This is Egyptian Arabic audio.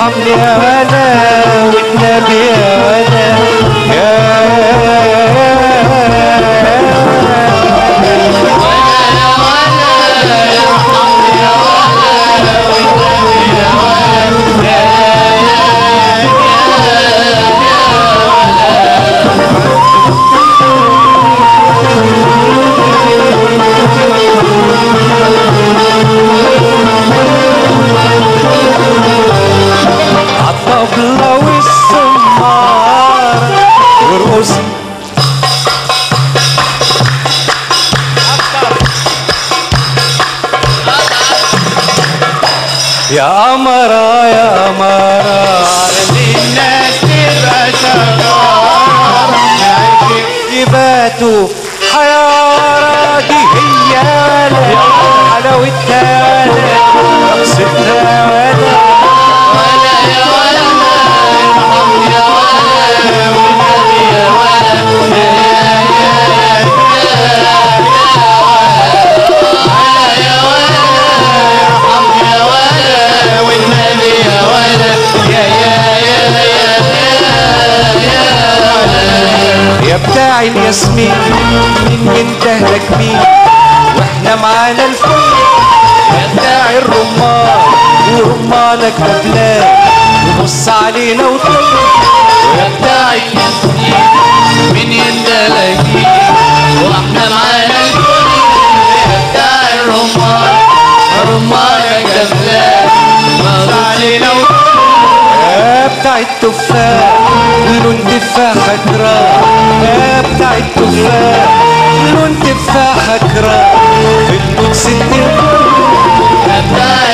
ارحمني يا ولا والنبي يا ولا يا عالطبلة والسمارة وارقص يا قمرة يا قمرة الناس تبقى شغالة يباتوا حيارة دي هي ولا حلاوتها ولا رقصتها ولا ولا يا ولا ارحم يا ولا والنبي يا ولا ولا يا ولا ارحم يا ولا والنبي يا ولا يا يا يا يا يا بتاع الياسمين مين ينتهلك مين واحنا معانا الفل يا بتاع الرمان ورمانك دبلان وبص علينا وطل يا بتاع الياسمين مين يندلجي واحنا معانا الكل يا بتاع الرمان رمانك دبلان بص علينا يا بتاع التفاح لون تفاحة كرام يا بتاع التفاح لون تفاحة كرام في النص الدنيا يا بتاع